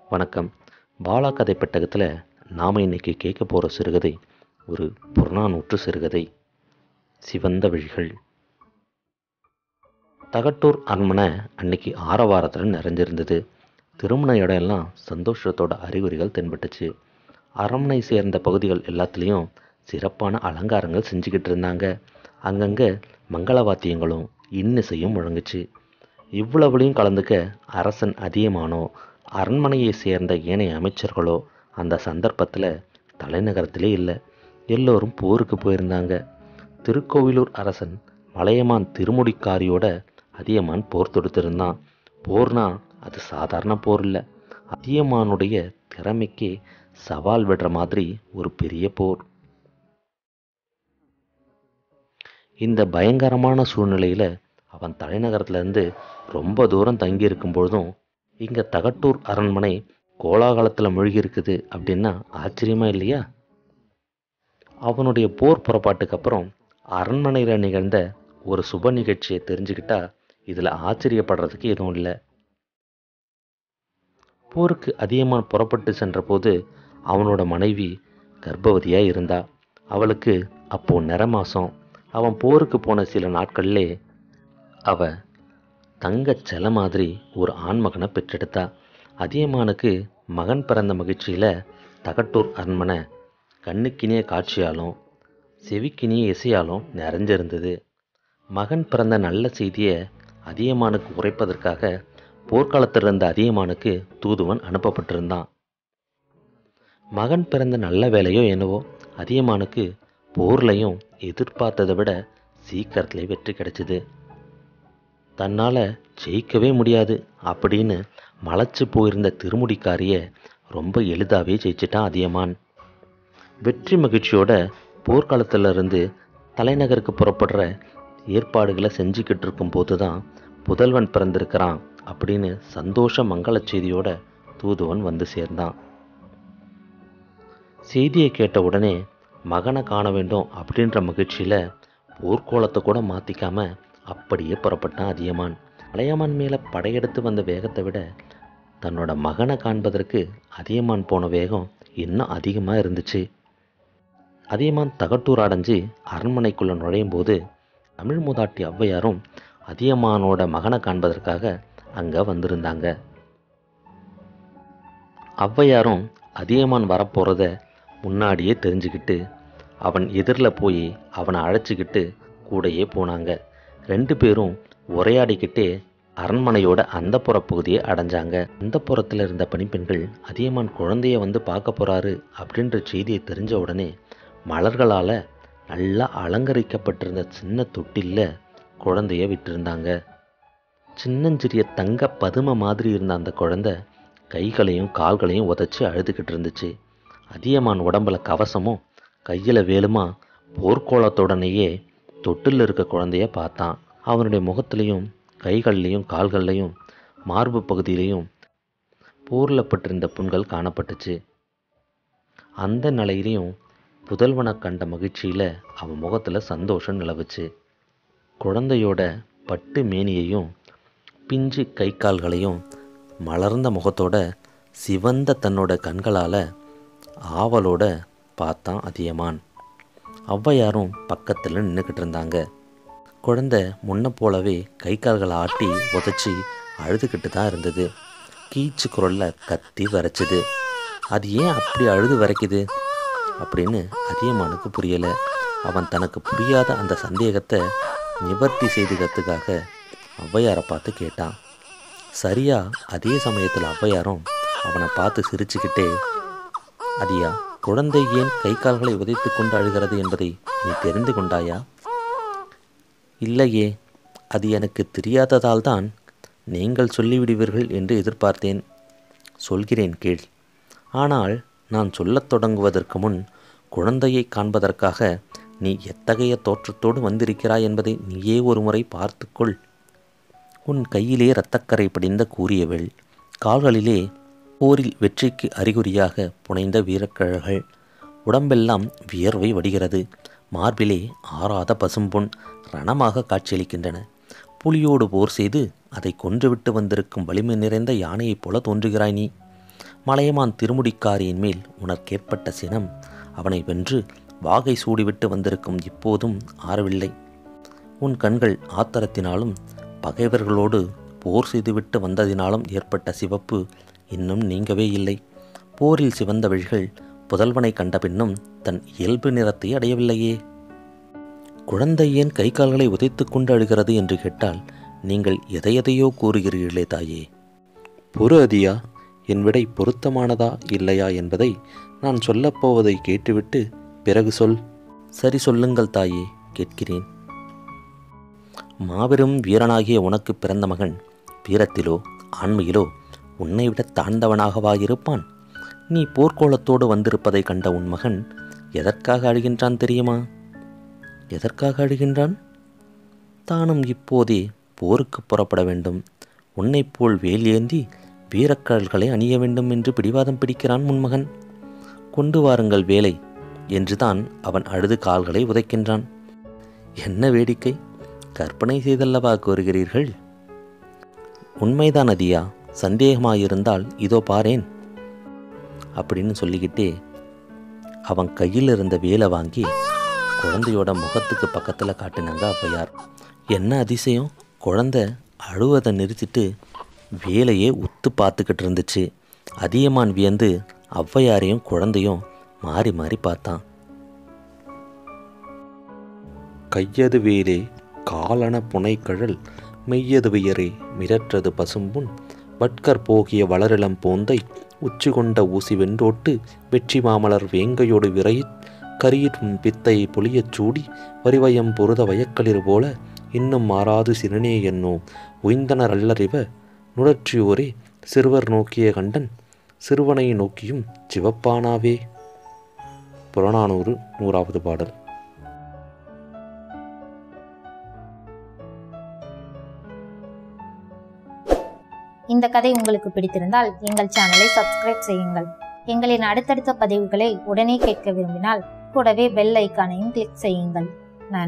வணக்கம் பாலா கதை பெட்டகத்தில் நாம் இன்னைக்கு கேட்க போகிற சிறுகதை ஒரு புறநானூற்று சிறுகதை சிவந்த விழிகள் தகட்டூர் அரண்மனை அன்னைக்கு ஆரவாரத்தில் நிறைஞ்சிருந்தது திருமண இடம் எல்லாம் சந்தோஷத்தோட அறிகுறிகள் தென்பட்டுச்சு அரண்மனை சேர்ந்த பகுதிகள் எல்லாத்துலேயும் சிறப்பான அலங்காரங்கள் செஞ்சுக்கிட்டு இருந்தாங்க அங்கங்கே மங்கள வாத்தியங்களும் இன்னிசையும் முழங்குச்சு இவ்வளவுலையும் கலந்துக்க அரசன் அதியமானோ அரண்மனையை சேர்ந்த ஏனைய அமைச்சர்களோ அந்த சந்தர்ப்பத்தில் தலைநகரத்திலே இல்லை எல்லோரும் போருக்கு போயிருந்தாங்க திருக்கோவிலூர் அரசன் மலையமான் திருமுடிக்காரியோட அதியமான் போர் தொடுத்திருந்தான் போர்னா அது சாதாரண போர் இல்லை அதியமானுடைய திறமைக்கு சவால் விடுற மாதிரி ஒரு பெரிய போர் இந்த பயங்கரமான சூழ்நிலையில் அவன் தலைநகரத்திலேருந்து ரொம்ப தூரம் தங்கியிருக்கும் பொழுதும் இங்கே தகட்டூர் அரண்மனை கோலாகலத்தில் மூழ்கி இருக்குது அப்படின்னா ஆச்சரியமா இல்லையா அவனுடைய போர் புறப்பாட்டுக்கு அப்புறம் அரண்மனையில் நிகழ்ந்த ஒரு சுப நிகழ்ச்சியை தெரிஞ்சுக்கிட்டா இதில் ஆச்சரியப்படுறதுக்கு எதுவும் இல்லை போருக்கு அதிகமாக புறப்பட்டு சென்றபோது அவனோட மனைவி கர்ப்பவதியாக இருந்தா அவளுக்கு அப்போ நிற மாதம் அவன் போருக்கு போன சில நாட்கள்லே அவ தங்கச் செல மாதிரி ஒரு ஆண்மகனை பெற்றெடுத்தா அதியமானுக்கு மகன் பிறந்த மகிழ்ச்சியில் தகட்டூர் அரண்மனை கண்ணுக்கினிய காட்சியாலும் செவிக்கினிய இசையாலும் நிறைஞ்சிருந்தது மகன் பிறந்த நல்ல செய்தியை அதியமானுக்கு உரைப்பதற்காக போர்க்காலத்தில் இருந்த அதியமானுக்கு தூதுவன் அனுப்பப்பட்டிருந்தான் மகன் பிறந்த நல்ல வேலையோ என்னவோ அதியமானுக்கு போர்லையும் எதிர்பார்த்ததை விட சீக்கிரத்திலே வெற்றி கிடைச்சிது தன்னால் ஜெயிக்கவே முடியாது அப்படின்னு மலைச்சு போயிருந்த திருமுடிக்காரிய ரொம்ப எளிதாகவே ஜெயிச்சிட்டான் அதியமான் வெற்றி மகிழ்ச்சியோட போர்க்காலத்துல இருந்து தலைநகருக்கு புறப்படுற ஏற்பாடுகளை செஞ்சுக்கிட்டு இருக்கும் போது தான் புதல்வன் பிறந்திருக்கிறான் அப்படின்னு சந்தோஷ மங்கள செய்தியோட தூதுவன் வந்து சேர்ந்தான் செய்தியை கேட்ட உடனே மகனை காண வேண்டும் அப்படின்ற மகிழ்ச்சியில் போர்க்கோலத்தை கூட மாற்றிக்காம அப்படியே புறப்பட்டான் அதியமான் மலையமான் மேலே படையெடுத்து வந்த வேகத்தை விட தன்னோட மகனை காண்பதற்கு அதியமான் போன வேகம் இன்னும் அதிகமாக இருந்துச்சு அதியமான் தகட்டூர் அடைஞ்சு அரண்மனைக்குள்ளே நுழையும் போது தமிழ் மூதாட்டி ஔவையாரும் அதியமானோட மகனை காண்பதற்காக அங்கே வந்திருந்தாங்க ஔவையாரும் அதியமான் வரப்போகிறத முன்னாடியே தெரிஞ்சுக்கிட்டு அவன் எதிரில் போய் அவனை அழைச்சிக்கிட்டு கூடையே போனாங்க ரெண்டு பேரும் உரையாடிக்கிட்டே அரண்மனையோட அந்த பகுதியை அடைஞ்சாங்க அந்த புறத்தில் இருந்த பணிப்பெண்கள் அதியமான் குழந்தைய வந்து பார்க்க போறாரு அப்படின்ற செய்தியை தெரிஞ்ச உடனே மலர்களால் நல்லா அலங்கரிக்கப்பட்டிருந்த சின்ன தொட்டில்ல குழந்தைய விட்டிருந்தாங்க சின்னஞ்சிறிய தங்க பதும மாதிரி இருந்த அந்த குழந்தை கைகளையும் கால்களையும் உதச்சி அழுதுகிட்டு இருந்துச்சு அதியமான் உடம்புல கவசமும் கையில் வேலுமா போர்க்கோளத்துடனேயே தொட்டில் இருக்க குழந்தைய பார்த்தான் அவனுடைய முகத்திலையும் கைகள்லையும் கால்கள்லையும் மார்பு பகுதியிலையும் போரில் பட்டிருந்த புண்கள் காணப்பட்டுச்சு அந்த நிலையிலையும் புதல்வனை கண்ட மகிழ்ச்சியில் அவன் முகத்தில் சந்தோஷம் நிலவுச்சு குழந்தையோட பட்டு மேனியையும் பிஞ்சு கை கால்களையும் மலர்ந்த முகத்தோட சிவந்த தன்னோட கண்களால் ஆவலோட பார்த்தான் அதியமான் ஔவையாரும் பக்கத்தில் நின்றுக்கிட்டு இருந்தாங்க குழந்தை முன்ன போலவே கை கால்களை ஆட்டி உதச்சி அழுதுகிட்டு தான் இருந்தது கீச்சு குரலில் கத்தி வரைச்சிது அது ஏன் அப்படி அழுது வரைக்குது அப்படின்னு அதியமானுக்கு புரியலை அவன் தனக்கு புரியாத அந்த சந்தேகத்தை நிவர்த்தி செய்துக்கிறதுக்காக ஔவையாரை பார்த்து கேட்டான் சரியா அதே சமயத்தில் ஔவையாரும் அவனை பார்த்து சிரிச்சுக்கிட்டே அதியா குழந்தை ஏன் கை கால்களை உதைத்து கொண்டு அழுகிறது என்பதை நீ தெரிந்து கொண்டாயா இல்லையே அது எனக்கு தெரியாததால் தான் நீங்கள் சொல்லிவிடுவீர்கள் என்று எதிர்பார்த்தேன் சொல்கிறேன் கேள் ஆனால் நான் சொல்லத் தொடங்குவதற்கு முன் குழந்தையை காண்பதற்காக நீ எத்தகைய தோற்றத்தோடு வந்திருக்கிறாய் என்பதை நீயே ஒரு முறை பார்த்துக்கொள் உன் கையிலே இரத்தக்கரை படிந்த கூறியவள் கால்களிலே போரில் வெற்றிக்கு அறிகுறியாக புனைந்த வீரக்கழல்கள் உடம்பெல்லாம் வியர்வை வடிகிறது மார்பிலே ஆறாத பசும்பொன் ரணமாக காட்சியளிக்கின்றன புலியோடு போர் செய்து அதை கொன்றுவிட்டு வந்திருக்கும் வலிமை நிறைந்த யானையைப் போல தோன்றுகிறாய் நீ மலையமான் திருமுடிக்காரியின் மேல் உனக்கேற்பட்ட சினம் அவனை வென்று வாகை சூடிவிட்டு வந்திருக்கும் இப்போதும் ஆறவில்லை உன் கண்கள் ஆத்திரத்தினாலும் பகைவர்களோடு போர் செய்துவிட்டு வந்ததினாலும் ஏற்பட்ட சிவப்பு இன்னும் நீங்கவே இல்லை போரில் சிவந்த விழிகள் புதல்வனை கண்ட பின்னும் தன் இயல்பு நிறத்தை அடையவில்லையே குழந்தை ஏன் கை கால்களை உதைத்துக் கொண்டு அழுகிறது என்று கேட்டால் நீங்கள் எதையெதையோ கூறுகிறீர்களே தாயே பொறு அதியா என் விடை பொருத்தமானதா இல்லையா என்பதை நான் சொல்லப்போவதை கேட்டுவிட்டு பிறகு சொல் சரி சொல்லுங்கள் தாயே கேட்கிறேன் மாபெரும் வீரனாகிய உனக்கு பிறந்த மகன் வீரத்திலோ ஆண்மையிலோ உன்னை விட தாழ்ந்தவனாகவா இருப்பான் நீ போர்க்கோலத்தோடு வந்திருப்பதை கண்ட உன் மகன் எதற்காக அழுகின்றான் தெரியுமா எதற்காக அழுகின்றான் தானும் இப்போதே போருக்கு புறப்பட வேண்டும் உன்னைப் போல் வேல் ஏந்தி வீரக்கடல்களை அணிய வேண்டும் என்று பிடிவாதம் பிடிக்கிறான் உன் மகன் கொண்டு வாருங்கள் வேலை என்றுதான் அவன் அழுது கால்களை உதைக்கின்றான் என்ன வேடிக்கை கற்பனை செய்தல்லவா கூறுகிறீர்கள் உண்மைதான் அதியா சந்தேகமாயிருந்தால் இதோ பாரேன் அப்படின்னு சொல்லிக்கிட்டே அவன் கையில் இருந்த வேலை வாங்கி குழந்தையோட முகத்துக்கு பக்கத்தில் காட்டினாங்க ஔவையார் என்ன அதிசயம் குழந்தை அழுவதை நிறுத்திட்டு வேலையே உத்து பார்த்துக்கிட்டு இருந்துச்சு அதியமான் வியந்து ஔவையாரையும் குழந்தையும் மாறி மாறி பார்த்தான் கையது வேலே காலன புனைக்கழல் மெய்யது வியரே மிரற்றது பசும்புண் வட்கர் போகிய வளரிளம் போந்தை உச்சி கொண்ட ஊசி வென்றோட்டு வெற்றி மாமலர் வேங்கையோடு விரையிற் கரியிற்றும் பித்தை பொலியச் சூடி வரிவயம் பொருத வயக்களிர் போல இன்னும் மாறாது சிறுநே என்னோ உய்ந்தனர் அல்லறிவ நுழற்றியோரே சிறுவர் நோக்கிய கண்டன் சிறுவனை நோக்கியும் சிவப்பானாவே புறநானூறு நூறாவது பாடல் இந்த கதை உங்களுக்கு பிடித்திருந்தால் எங்கள் சேனலை சப்ஸ்கிரைப் செய்யுங்கள் எங்களின் அடுத்தடுத்த பதிவுகளை உடனே கேட்க விரும்பினால் கூடவே பெல் ஐக்கானையும் கிளிக் செய்யுங்கள்